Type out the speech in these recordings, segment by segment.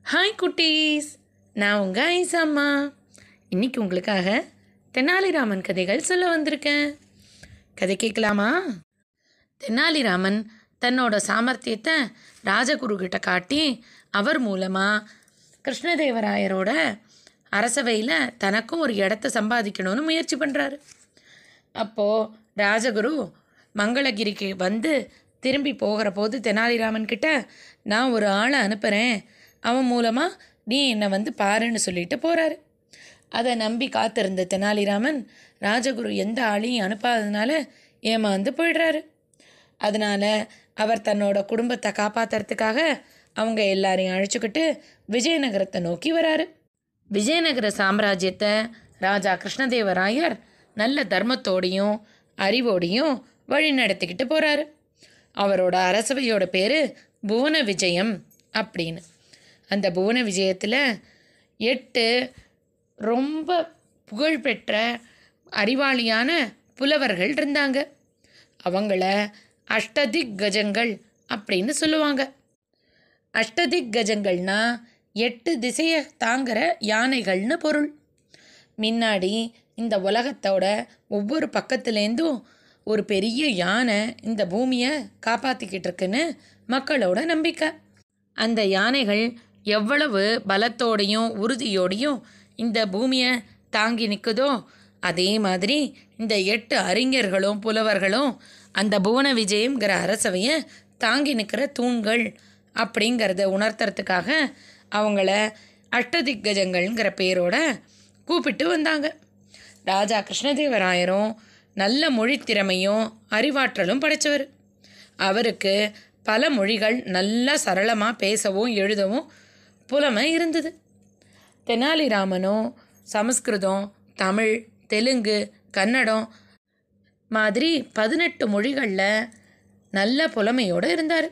hi குட்டீஸ் நான் உங்கள் ஐசாம்மா இன்னைக்கு உங்களுக்காக தெனாலிராமன் கதைகள் சொல்ல வந்திருக்கேன் கதை கேட்கலாமா தெனாலிராமன் தன்னோட சாமர்த்தியத்தை ராஜகுரு கிட்ட காட்டி அவர் மூலமாக கிருஷ்ணதேவராயரோட அரசவையில் தனக்கும் ஒரு இடத்த சம்பாதிக்கணும்னு முயற்சி பண்ணுறாரு அப்போது ராஜகுரு மங்களகிரிக்கு வந்து திரும்பி போகிற போது தெனாலிராமன் கிட்ட நான் ஒரு ஆளை அனுப்புகிறேன் அவன் மூலமாக நீ என்னை வந்து பாருன்னு சொல்லிட்டு போகிறாரு அதை நம்பி காத்திருந்த தெனாலிராமன் ராஜகுரு எந்த ஆளையும் அனுப்பாததுனால ஏமாந்து போயிடுறாரு அதனால் அவர் தன்னோட குடும்பத்தை காப்பாற்றுறதுக்காக அவங்க எல்லாரையும் அழைச்சிக்கிட்டு விஜயநகரத்தை நோக்கி வராரு விஜயநகர சாம்ராஜ்யத்தை ராஜா கிருஷ்ணதேவராயர் நல்ல தர்மத்தோடையும் அறிவோடையும் வழி நடத்திக்கிட்டு போகிறாரு அவரோட அரசவையோட பேர் புவன விஜயம் அப்படின்னு அந்த புவன விஜயத்தில் எட்டு ரொம்ப புகழ்பெற்ற அறிவாளியான புலவர்கள் இருந்தாங்க அவங்கள அஷ்டதிக் கஜங்கள் அப்படின்னு சொல்லுவாங்க அஷ்டதிக் கஜங்கள்னா எட்டு திசையை தாங்குற யானைகள்னு பொருள் முன்னாடி இந்த உலகத்தோட ஒவ்வொரு பக்கத்துலேருந்தும் ஒரு பெரிய யானை இந்த பூமியை காப்பாற்றிக்கிட்டு இருக்குன்னு மக்களோட நம்பிக்கை அந்த யானைகள் எவ்வளவு பலத்தோடையும் உறுதியோடையும் இந்த பூமியை தாங்கி நிற்குதோ அதே மாதிரி இந்த எட்டு அறிஞர்களும் புலவர்களும் அந்த புவன விஜயம்ங்கிற அரசவையை தாங்கி நிற்கிற தூண்கள் அப்படிங்கிறத உணர்த்துறதுக்காக அவங்கள அஷ்டதிக்கஜங்கள்ங்கிற பேரோட கூப்பிட்டு வந்தாங்க ராஜா கிருஷ்ணதேவராயரும் நல்ல மொழித்திறமையும் அறிவாற்றலும் படைச்சவர் அவருக்கு பல மொழிகள் நல்லா சரளமாக பேசவும் எழுதவும் புலமை இருந்தது தெனாலிராமனும் சமஸ்கிருதம் தமிழ் தெலுங்கு கன்னடம் மாதிரி பதினெட்டு மொழிகளில் நல்ல புலமையோடு இருந்தார்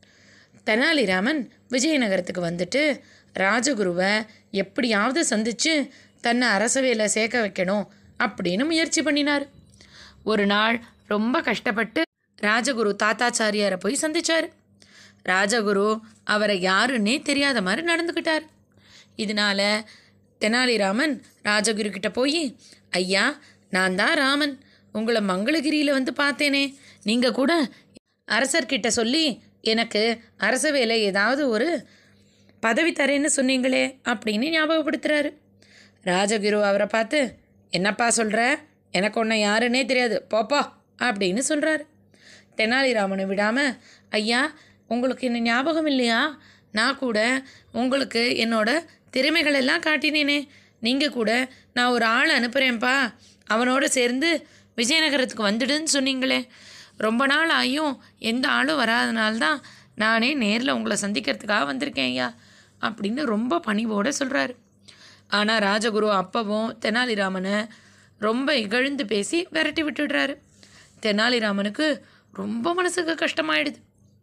தெனாலிராமன் விஜயநகரத்துக்கு வந்துட்டு ராஜகுருவை எப்படியாவது சந்தித்து தன்னை அரசவையில் சேர்க்க வைக்கணும் அப்படின்னு முயற்சி பண்ணினார் ஒரு நாள் ரொம்ப கஷ்டப்பட்டு ராஜகுரு தாத்தாச்சாரியாரை போய் சந்திச்சார் ராஜகுரு அவரை யாருன்னே தெரியாத மாதிரி நடந்துக்கிட்டார் இதனால தெனாலிராமன் ராஜகுரு கிட்ட போய் ஐயா நான் தான் ராமன் உங்களை மங்களகிரியில் வந்து பார்த்தேனே நீங்கள் கூட அரசர்கிட்ட சொல்லி எனக்கு அரசவையில் ஏதாவது ஒரு பதவி தரேன்னு சொன்னீங்களே அப்படின்னு ஞாபகப்படுத்துகிறாரு ராஜகுரு அவரை பார்த்து என்னப்பா சொல்கிற எனக்கு ஒன்றை யாருன்னே தெரியாது போப்பா அப்படின்னு சொல்கிறாரு தெனாலிராமனை விடாமல் ஐயா உங்களுக்கு என்ன ஞாபகம் இல்லையா நான் கூட உங்களுக்கு என்னோட திறமைகளெல்லாம் காட்டினேனே நீங்கள் கூட நான் ஒரு ஆள் அனுப்புகிறேன்ப்பா அவனோட சேர்ந்து விஜயநகரத்துக்கு வந்துடுன்னு சொன்னீங்களே ரொம்ப நாள் ஆகியும் எந்த ஆளும் வராதனால தான் நானே நேரில் உங்களை சந்திக்கிறதுக்காக வந்திருக்கேன் ஐயா அப்படின்னு ரொம்ப பணிவோடு சொல்கிறாரு ஆனால் ராஜகுரு அப்பவும் தெனாலிராமனை ரொம்ப இகழ்ந்து பேசி விரட்டி விட்டுடுறாரு தெனாலிராமனுக்கு ரொம்ப மனசுக்கு கஷ்டமாயிடுது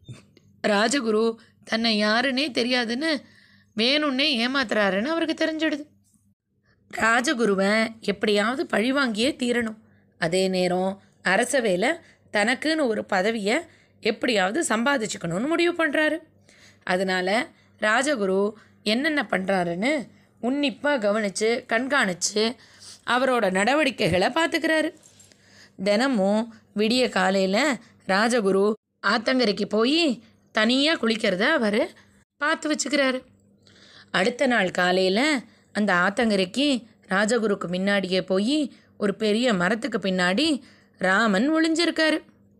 ராஜகுரு தன்னை யாருன்னே தெரியாதுன்னு வேணும்னே ஏமாத்துறாருன்னு அவருக்கு தெரிஞ்சிடுது ராஜகுருவை எப்படியாவது பழிவாங்கியே தீரணும் அதே நேரம் அரசவையில் தனக்குன்னு ஒரு பதவியை எப்படியாவது சம்பாதிச்சுக்கணும்னு முடிவு பண்ணுறாரு அதனால் ராஜகுரு என்னென்ன பண்ணுறாருன்னு உன்னிப்பாக கவனித்து கண்காணித்து அவரோட நடவடிக்கைகளை பார்த்துக்கிறாரு தினமும் விடிய காலையில் ராஜகுரு ஆத்தங்கரைக்கு போய் தனியாக குளிக்கிறத அவர் பார்த்து வச்சுக்கிறாரு அடுத்த நாள் காலையில் அந்த ஆத்தங்கரைக்கு ராஜகுருக்கு முன்னாடியே போய் ஒரு பெரிய மரத்துக்கு பின்னாடி ராமன் ஒளிஞ்சிருக்காரு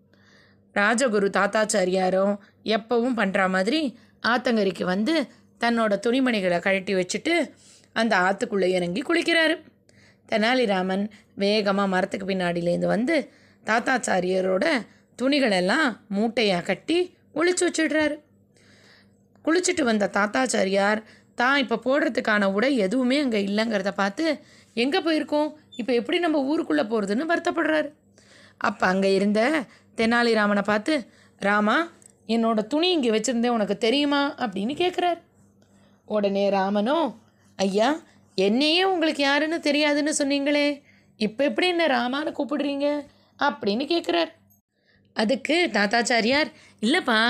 ராஜகுரு தாத்தாச்சாரியாரும் எப்பவும் பண்ணுற மாதிரி ஆத்தங்கரைக்கு வந்து தன்னோட துணிமணிகளை கழட்டி வச்சுட்டு அந்த ஆற்றுக்குள்ளே இறங்கி குளிக்கிறாரு தெனாலிராமன் வேகமாக மரத்துக்கு பின்னாடியிலேருந்து வந்து தாத்தாச்சாரியரோட துணிகளெல்லாம் மூட்டையாக கட்டி ஒளிச்சு வச்சிடுறாரு குளிச்சுட்டு வந்த தாத்தாச்சாரியார் தான் இப்போ போடுறதுக்கான உடை எதுவுமே அங்கே இல்லைங்கிறத பார்த்து எங்கே போயிருக்கோம் இப்போ எப்படி நம்ம ஊருக்குள்ளே போகிறதுன்னு வருத்தப்படுறாரு அப்போ அங்கே இருந்த தெனாலிராமனை பார்த்து ராமா என்னோட துணி இங்கே வச்சுருந்தேன் உனக்கு தெரியுமா அப்படின்னு கேட்குறாரு உடனே ராமனும் ஐயா என்னையே உங்களுக்கு யாருன்னு தெரியாதுன்னு சொன்னீங்களே இப்போ எப்படி என்ன ராமான்னு கூப்பிடுறீங்க அப்படின்னு கேட்குறார் அதுக்கு தாத்தாச்சாரியார் இல்லைப்பா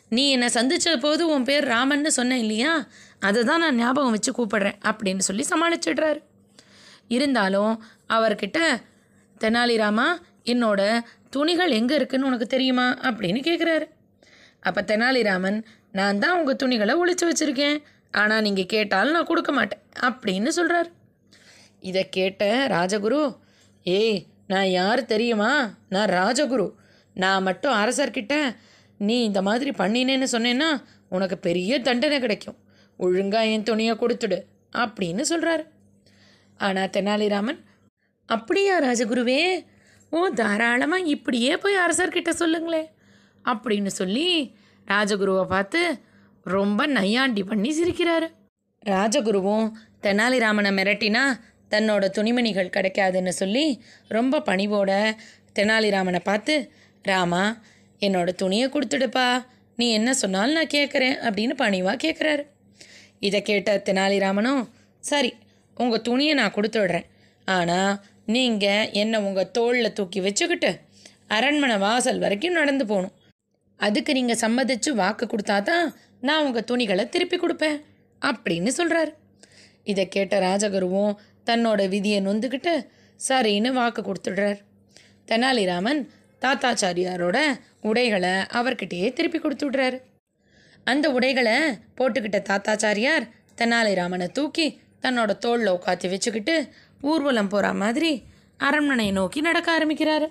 நீ என்னை சந்திச்ச போது உன் பேர் ராமன்னு சொன்னேன் இல்லையா அதை தான் நான் ஞாபகம் வச்சு கூப்பிடுறேன் அப்படின்னு சொல்லி சமாளிச்சிடுறாரு இருந்தாலும் அவர்கிட்ட தெனாலிராமா என்னோட துணிகள் எங்கே இருக்குன்னு உனக்கு தெரியுமா அப்படின்னு கேட்குறாரு அப்போ தெனாலிராமன் நான் தான் உங்கள் துணிகளை ஒளிச்சு வச்சுருக்கேன் ஆனால் நீங்கள் கேட்டாலும் நான் கொடுக்க மாட்டேன் அப்படின்னு சொல்கிறார் இதை கேட்ட ராஜகுரு ஏய் நான் யார் தெரியுமா நான் ராஜகுரு நான் மட்டும் அரசர்கிட்ட நீ இந்த மாதிரி பண்ணினேன்னு சொன்னேன்னா உனக்கு பெரிய தண்டனை கிடைக்கும் ஒழுங்கா என் துணியை கொடுத்துடு அப்படின்னு சொல்கிறாரு ஆனால் தெனாலிராமன் அப்படியா ராஜகுருவே ஓ தாராளமாக இப்படியே போய் அரசர்கிட்ட சொல்லுங்களே அப்படின்னு சொல்லி ராஜகுருவை பார்த்து ரொம்ப நையாண்டி பண்ணி சிரிக்கிறாரு ராஜகுருவும் தெனாலிராமனை மிரட்டினா தன்னோட துணிமணிகள் கிடைக்காதுன்னு சொல்லி ரொம்ப பணிவோட தெனாலிராமனை பார்த்து ராமா என்னோட துணியை கொடுத்துடுப்பா நீ என்ன சொன்னாலும் நான் கேட்குறேன் அப்படின்னு பணிவாக கேட்குறாரு இதை கேட்ட தெனாலிராமனும் சரி உங்கள் துணியை நான் கொடுத்து விடுறேன் ஆனால் நீங்கள் என்னை உங்கள் தோளில் தூக்கி வச்சுக்கிட்டு அரண்மனை வாசல் வரைக்கும் நடந்து போகணும் அதுக்கு நீங்கள் சம்மதிச்சு வாக்கு கொடுத்தா தான் நான் உங்கள் துணிகளை திருப்பி கொடுப்பேன் அப்படின்னு சொல்கிறாரு இதை கேட்ட ராஜகுருவும் தன்னோட விதியை நொந்துக்கிட்டு சரின்னு வாக்கு கொடுத்துடுறார் தெனாலிராமன் தாத்தாச்சாரியாரோட உடைகளை அவர்கிட்டயே திருப்பி கொடுத்து விடுறாரு அந்த உடைகளை போட்டுக்கிட்ட தாத்தாச்சாரியார் தெனாலிராமனை தூக்கி தன்னோட தோளில் உட்காத்தி வச்சுக்கிட்டு ஊர்வலம் போகிற மாதிரி அரண்மனையை நோக்கி நடக்க ஆரம்பிக்கிறாரு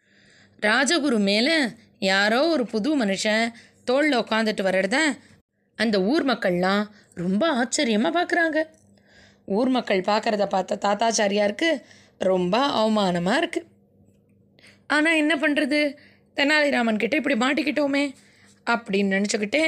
ராஜகுரு மேலே யாரோ ஒரு புது மனுஷன் தோளில் உட்காந்துட்டு வர்றத அந்த ஊர் மக்கள்லாம் ரொம்ப ஆச்சரியமாக பார்க்குறாங்க ஊர் மக்கள் பார்க்குறத பார்த்த தாத்தாச்சாரியாருக்கு ரொம்ப அவமானமாக இருக்குது ஆனால் என்ன பண்ணுறது தெனாலிராமன் கிட்ட இப்படி மாட்டிக்கிட்டோமே அப்படின்னு நினச்சிக்கிட்டே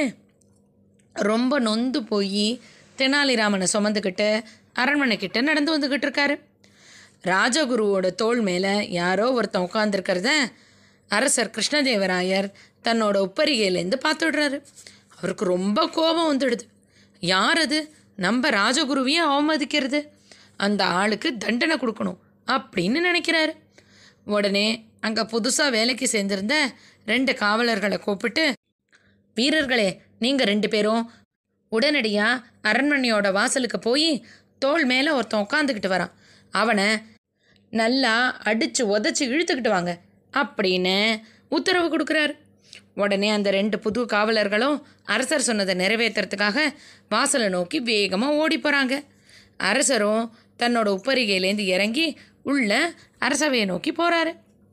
ரொம்ப நொந்து போய் தெனாலிராமனை சுமந்துக்கிட்டு அரண்மனை கிட்ட நடந்து வந்துக்கிட்டு இருக்காரு ராஜகுருவோட தோள் மேலே யாரோ ஒருத்தன் உட்காந்துருக்கிறத அரசர் கிருஷ்ணதேவராயர் தன்னோட உப்பரிகையிலேருந்து பார்த்துடுறாரு அவருக்கு ரொம்ப கோபம் வந்துடுது யார் அது நம்ம ராஜகுருவையே அவமதிக்கிறது அந்த ஆளுக்கு தண்டனை கொடுக்கணும் அப்படின்னு நினைக்கிறாரு உடனே அங்கே புதுசாக வேலைக்கு சேர்ந்திருந்த ரெண்டு காவலர்களை கூப்பிட்டு வீரர்களே நீங்கள் ரெண்டு பேரும் உடனடியாக அரண்மனையோட வாசலுக்கு போய் தோள் மேலே ஒருத்தன் உட்காந்துக்கிட்டு வரான் அவனை நல்லா அடித்து உதச்சி இழுத்துக்கிட்டு வாங்க அப்படின்னு உத்தரவு கொடுக்குறாரு உடனே அந்த ரெண்டு புது காவலர்களும் அரசர் சொன்னதை நிறைவேற்றுறதுக்காக வாசலை நோக்கி வேகமாக ஓடி போகிறாங்க அரசரும் தன்னோட உப்பரிகையிலேருந்து இறங்கி உள்ள அரசவையை நோக்கி போகிறாரு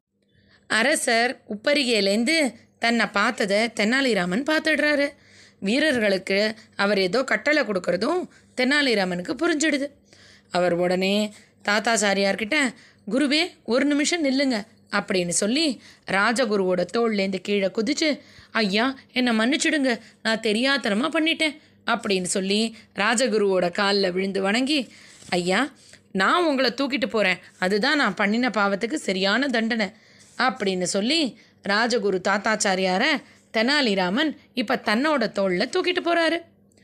அரசர் உப்பரிகையிலேருந்து தன்னை பார்த்ததை தெனாலிராமன் பார்த்துடுறாரு வீரர்களுக்கு அவர் ஏதோ கட்டளை கொடுக்கறதும் தெனாலிராமனுக்கு புரிஞ்சிடுது அவர் உடனே தாத்தாச்சாரியார்கிட்ட குருவே ஒரு நிமிஷம் நில்லுங்க அப்படின்னு சொல்லி ராஜகுருவோட தோள்லேருந்து கீழே குதிச்சு ஐயா என்னை மன்னிச்சிடுங்க நான் தெரியாத்தனமாக பண்ணிட்டேன் அப்படின்னு சொல்லி ராஜகுருவோட காலில் விழுந்து வணங்கி ஐயா நான் உங்களை தூக்கிட்டு போகிறேன் அதுதான் நான் பண்ணின பாவத்துக்கு சரியான தண்டனை அப்படின்னு சொல்லி ராஜகுரு தாத்தாச்சாரியாரை தெனாலிராமன் இப்போ தன்னோட தோளில் தூக்கிட்டு போகிறாரு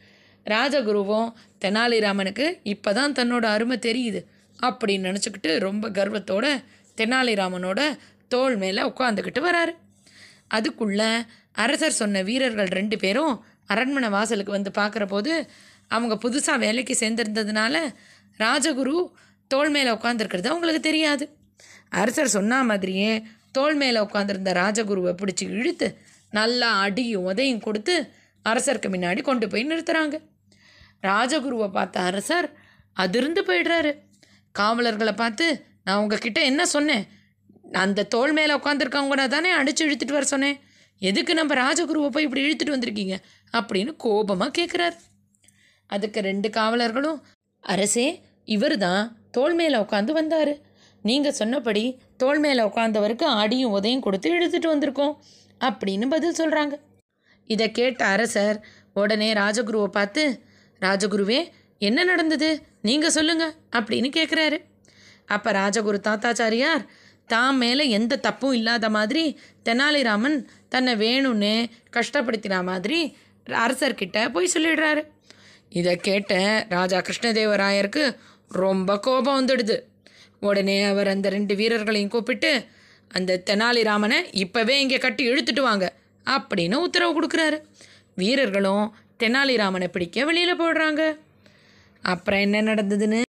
ராஜகுருவும் தெனாலிராமனுக்கு இப்போ தான் தன்னோட அருமை தெரியுது அப்படின்னு நினச்சிக்கிட்டு ரொம்ப கர்வத்தோட தெனாலிராமனோட தோள் மேலே உட்காந்துக்கிட்டு வராரு அதுக்குள்ள அரசர் சொன்ன வீரர்கள் ரெண்டு பேரும் அரண்மனை வாசலுக்கு வந்து பார்க்குற போது அவங்க புதுசாக வேலைக்கு சேர்ந்திருந்ததுனால ராஜகுரு தோள் மேலே உட்காந்துருக்கிறது அவங்களுக்கு தெரியாது அரசர் சொன்ன மாதிரியே தோள் மேலே உட்காந்துருந்த ராஜகுருவை பிடிச்சி இழுத்து நல்லா அடியும் உதையும் கொடுத்து அரசருக்கு முன்னாடி கொண்டு போய் நிறுத்துறாங்க ராஜகுருவை பார்த்த அரசர் அதிர்ந்து போயிடுறாரு காவலர்களை பார்த்து நான் உங்ககிட்ட என்ன சொன்னேன் அந்த தோள் மேலே உட்காந்துருக்கவங்க தானே அடித்து இழுத்துட்டு வர சொன்னேன் எதுக்கு நம்ம ராஜகுருவை போய் இப்படி இழுத்துட்டு வந்திருக்கீங்க அப்படின்னு கோபமாக கேட்குறாரு அதுக்கு ரெண்டு காவலர்களும் அரசே இவர் தான் தோள் மேலே உட்காந்து வந்தார் நீங்கள் சொன்னபடி தோள் மேலே உட்காந்தவருக்கு அடியும் உதையும் கொடுத்து இழுத்துட்டு வந்திருக்கோம் அப்படின்னு பதில் சொல்கிறாங்க இதை கேட்ட அரசர் உடனே ராஜகுருவை பார்த்து ராஜகுருவே என்ன நடந்தது நீங்கள் சொல்லுங்க அப்படின்னு கேட்குறாரு அப்போ ராஜகுரு தாத்தாச்சாரியார் தான் மேலே எந்த தப்பும் இல்லாத மாதிரி தெனாலிராமன் தன்னை வேணும்னு கஷ்டப்படுத்தின மாதிரி அரசர்கிட்ட போய் சொல்லிடுறாரு இதை கேட்ட ராஜா கிருஷ்ணதேவராயருக்கு ரொம்ப கோபம் வந்துடுது உடனே அவர் அந்த ரெண்டு வீரர்களையும் கூப்பிட்டு அந்த தெனாலிராமனை இப்போவே இங்கே கட்டி இழுத்துட்டு வாங்க அப்படின்னு உத்தரவு கொடுக்குறாரு வீரர்களும் தெனாலிராமனை பிடிக்க வெளியில் போடுறாங்க அப்புறம் என்ன நடந்ததுன்னு